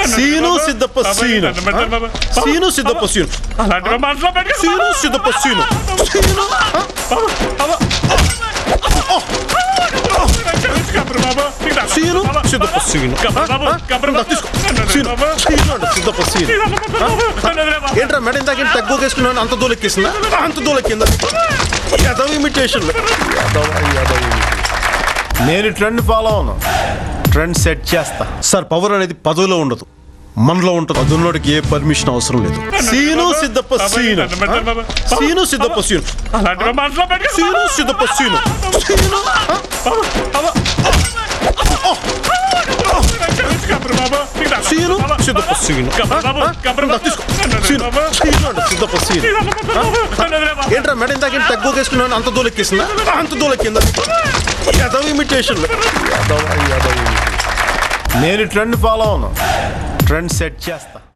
scene Siddhappa Seenu Seenu Siddhappa Seenu అలాంటివి మనసులో పెట్టుకో సీను సిద్ధప్ప సీను సీను సీను సిద్ధప్ప సీను తీసుకో సీను సీను అంటే సిద్ధప్ప సీను ఏంట్రా మేడం ఇందాక ఏంటి తక్కువ వేసుకున్నాను అంత దూలెక్కేసిందా అంత దూలెక్కిందా యాదవ్ ఇమిటేషన్ నేను ట్రెండ్ ఫాలో అవును ట్రెండ్ సెట్ చేస్తా సార్ పవర్ అనేది పదవిలో ఉండదు మనలో ఉంటుంది పదున్నోడికి ఏ పర్మిషన్ అవసరం లేదు సీను సిద్ధప్ప సీను సీను సిద్ధప్ప సీను అలాంటివి మనసులో పెట్టుకో సీను సిద్ధప్ప సీను సీను సీను సిద్ధప్ప సీను తీసుకో సీను సీను అంటే సిద్ధప్ప సీను ఏంట్రా మేడం ఇందాక ఏంటి తక్కువ వేసుకున్నాను అంత దూలెక్కేసిందా అంత దూలెక్కిందా యాదవ్ ఇమిటేషన్ నేను ట్రెండ్ ఫాలో అవును ట్రెండ్ సెట్ చేస్తా